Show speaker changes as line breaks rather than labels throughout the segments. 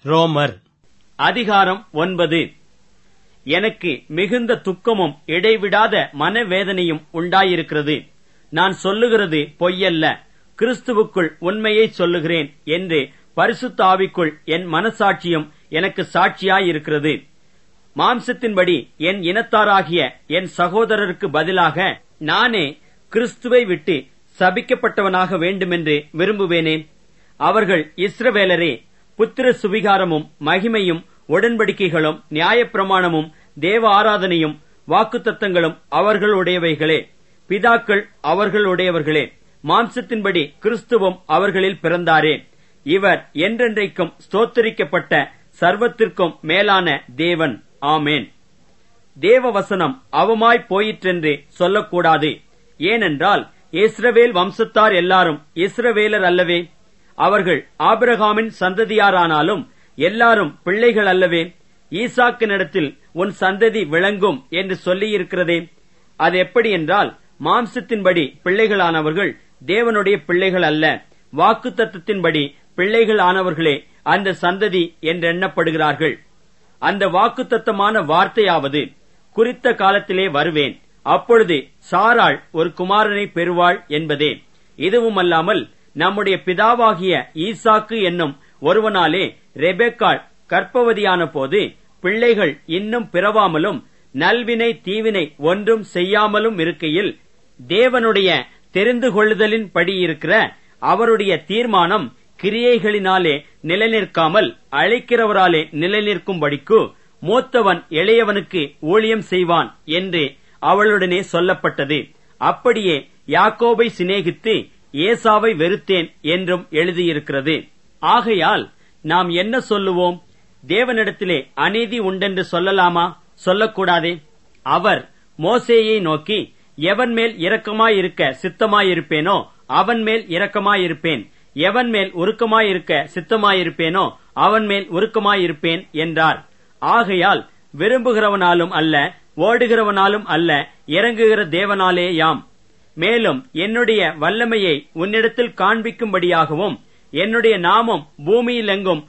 ரோமர் அதிகாரம் ஒன்பது எனக்கு மிகுந்த துக்கமும் இடைவிடாத மனவேதனையும் உண்டாயிருக்கிறது நான் சொல்லுகிறது பொய்யல்ல கிறிஸ்துவுக்குள் உண்மையை சொல்லுகிறேன் என்று பரிசுத்த ஆவிக்குள் என் மனசாட்சியும் எனக்கு சாட்சியாயிருக்கிறது மாம்சத்தின்படி என் இனத்தாராகிய என் சகோதரருக்கு பதிலாக நானே கிறிஸ்துவை விட்டு சபிக்கப்பட்டவனாக வேண்டுமென்று விரும்புவேனேன் அவர்கள் இஸ்ரவேலரே புத்திர சுவிகாரமும் மகிமையும் உடன்படிக்கைகளும் நியாயப்பிரமாணமும் தேவ ஆராதனையும் வாக்குத்தத்தங்களும் அவர்களுடையவைகளே பிதாக்கள் அவர்களுடையவர்களே மாம்சத்தின்படி கிறிஸ்துவும் அவர்களில் பிறந்தாரே இவர் என்றென்றைக்கும் ஸ்தோத்தரிக்கப்பட்ட சர்வத்திற்கும் மேலான தேவன் ஆமேன் தேவ வசனம் அவமாய் போயிற்றென்று சொல்லக்கூடாது ஏனென்றால் இஸ்ரவேல் வம்சத்தார் எல்லாரும் இஸ்ரவேலர் அல்லவே அவர்கள் ஆபிரகாமின் சந்ததியாரானாலும் எல்லாரும் பிள்ளைகள் அல்லவே ஈசாக்கினிடத்தில் உன் சந்ததி விளங்கும் என்று சொல்லியிருக்கிறதே அது எப்படி என்றால் மாம்சத்தின்படி பிள்ளைகளானவர்கள் தேவனுடைய பிள்ளைகள் அல்ல வாக்கு தத்துவத்தின்படி பிள்ளைகள் ஆனவர்களே அந்த சந்ததி என்றெண்ணப்படுகிறார்கள் அந்த வாக்குத்தத்தமான வார்த்தையாவது குறித்த காலத்திலே வருவேன் அப்பொழுது சாராள் ஒரு குமாரனை பெறுவாள் என்பதே இதுவுமல்லாமல் நம்முடைய பிதாவாகிய ஈசாக்கு என்னும் ஒருவனாலே ரெபெக்காள் கற்பவதியான போது பிள்ளைகள் இன்னும் பிறவாமலும் நல்வினை தீவினை ஒன்றும் செய்யாமலும் இருக்கையில் தேவனுடைய தெரிந்து கொள்ளுதலின் படி இருக்கிற அவருடைய தீர்மானம் கிரியைகளினாலே நிலைநிற்காமல் அழைக்கிறவராலே நிலைநிற்கும்படிக்கு மூத்தவன் இளையவனுக்கு ஊழியம் செய்வான் என்று அவளுடனே சொல்லப்பட்டது அப்படியே யாக்கோபை சிநேகித்து ஏசாவை வெறுத்தேன் என்றும் எழுதியிருக்கிறது ஆகையால் நாம் என்ன சொல்லுவோம் தேவனிடத்திலே அநீதி உண்டென்று சொல்லலாமா சொல்லக்கூடாதே அவர் மோசேயை நோக்கி எவன் மேல் இரக்கமாயிருக்க சித்தமாயிருப்பேனோ அவன் மேல் இரக்கமாயிருப்பேன் எவன் மேல் உருக்கமாயிருக்க சித்தமாயிருப்பேனோ அவன் மேல் உருக்கமாயிருப்பேன் என்றார் ஆகையால் விரும்புகிறவனாலும் அல்ல ஓடுகிறவனாலும் அல்ல இறங்குகிற தேவனாலே யாம் மேலும் என்னுடைய வல்லமையை உன்னிடத்தில் காண்பிக்கும்படியாகவும் என்னுடைய நாமம் பூமியிலெங்கும்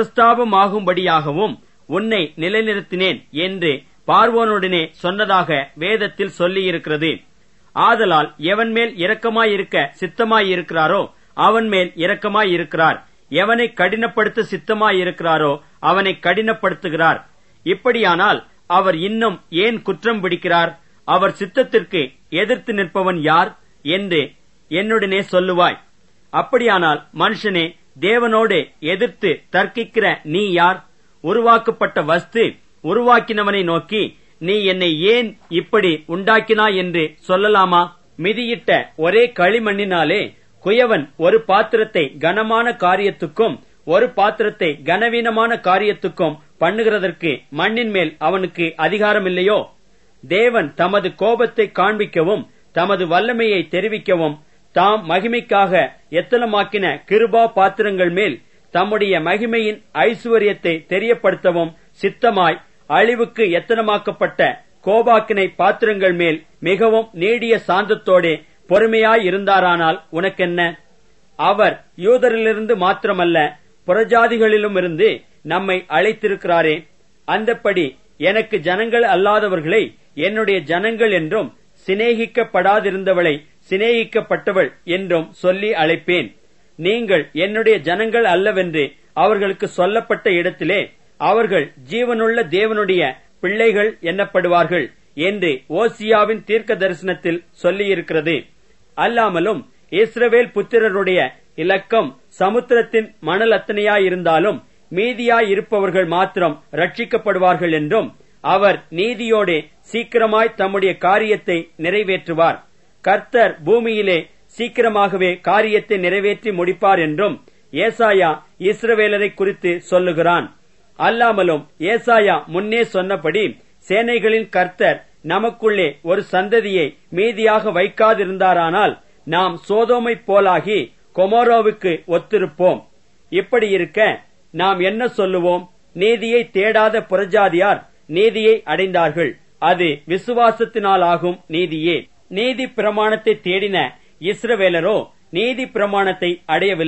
பிரஸ்தாபமாகும்படியாகவும் உன்னை நிலைநிறுத்தினேன் என்று பார்வோனுடனே சொன்னதாக வேதத்தில் சொல்லியிருக்கிறது ஆதலால் எவன் மேல் இரக்கமாயிருக்க சித்தமாயிருக்கிறாரோ அவன் மேல் இரக்கமாயிருக்கிறார் எவனை கடினப்படுத்த சித்தமாயிருக்கிறாரோ அவனை கடினப்படுத்துகிறார் இப்படியானால் அவர் இன்னும் ஏன் குற்றம் பிடிக்கிறார் அவர் சித்தத்திற்கு எதிர்த்து நிற்பவன் யார் என்று என்னுடனே சொல்லுவாய் அப்படியானால் மனுஷனே தேவனோடு எதிர்த்து தர்க்கிக்கிற நீ யார் உருவாக்கப்பட்ட வஸ்து உருவாக்கினவனை நோக்கி நீ என்னை ஏன் இப்படி உண்டாக்கினாய் என்று சொல்லலாமா மிதியிட்ட ஒரே களிமண்ணினாலே குயவன் ஒரு பாத்திரத்தை கனமான காரியத்துக்கும் ஒரு பாத்திரத்தை கனவீனமான காரியத்துக்கும் பண்ணுகிறதற்கு மண்ணின் மேல் அவனுக்கு அதிகாரம் இல்லையோ தேவன் தமது கோபத்தை காண்பிக்கவும் தமது வல்லமையை தெரிவிக்கவும் தாம் மகிமைக்காக எத்தனமாக்கின கிருபா பாத்திரங்கள் மேல் தம்முடைய மகிமையின் ஐசுவரியத்தை தெரியப்படுத்தவும் சித்தமாய் அழிவுக்கு எத்தனமாக்கப்பட்ட கோபாக்கினை பாத்திரங்கள் மேல் மிகவும் நீடிய சாந்தத்தோடே பொறுமையாய் இருந்தாரானால் உனக்கென்ன அவர் யூதரிலிருந்து மாத்திரமல்ல புறஜாதிகளிலுமிருந்து நம்மை அழைத்திருக்கிறாரே அந்தப்படி எனக்கு ஜனங்கள் அல்லாதவர்களை என்னுடைய ஜனங்கள் என்றும் சிநேகிக்கப்படாதிருந்தவளை சிநேகிக்கப்பட்டவள் என்றும் சொல்லி அழைப்பேன் நீங்கள் என்னுடைய ஜனங்கள் அல்லவென்று அவர்களுக்கு சொல்லப்பட்ட இடத்திலே அவர்கள் ஜீவனுள்ள தேவனுடைய பிள்ளைகள் எண்ணப்படுவார்கள் என்று ஓசியாவின் தீர்க்க தரிசனத்தில் சொல்லியிருக்கிறது அல்லாமலும் இஸ்ரவேல் புத்திரருடைய இலக்கம் சமுத்திரத்தின் மணல் அத்தனையாயிருந்தாலும் மீதியாயிருப்பவர்கள் மாத்திரம் ரட்சிக்கப்படுவார்கள் என்றும் அவர் நீதியோடு சீக்கிரமாய் தம்முடைய காரியத்தை நிறைவேற்றுவார் கர்த்தர் பூமியிலே சீக்கிரமாகவே காரியத்தை நிறைவேற்றி முடிப்பார் என்றும் ஏசாயா இஸ்ரவேலரை குறித்து சொல்லுகிறான் அல்லாமலும் ஏசாயா முன்னே சொன்னபடி சேனைகளின் கர்த்தர் நமக்குள்ளே ஒரு சந்ததியை மீதியாக வைக்காதிருந்தாரானால் நாம் சோதோமை போலாகி கொமோரோவுக்கு ஒத்திருப்போம் இப்படி இருக்க நாம் என்ன சொல்லுவோம் நீதியை தேடாத புறஜாதியார் நீதியை அடைந்தார்கள் அது விசுவாசத்தினாலாகும் நீதியே நீதி பிரமாணத்தை தேடின இஸ்ரவேலரோ நீதி பிரமாணத்தை அடையவில்லை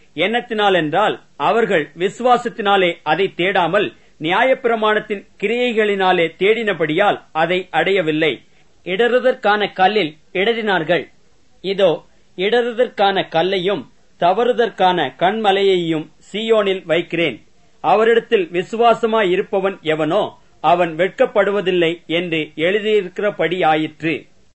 எண்ணத்தினால் என்றால் அவர்கள் விசுவாசத்தினாலே அதை தேடாமல் நியாயப்பிரமாணத்தின் கிரியைகளினாலே தேடினபடியால் அதை அடையவில்லை இடறுதற்கான கல்லில் இடறினார்கள் இதோ இடறுதற்கான கல்லையும் தவறுதற்கான கண்மலையையும் சீயோனில் வைக்கிறேன் அவரிடத்தில் விசுவாசமாயிருப்பவன் எவனோ அவன் வெட்கப்படுவதில்லை என்று எழுதியிருக்கிறபடி ஆயிற்று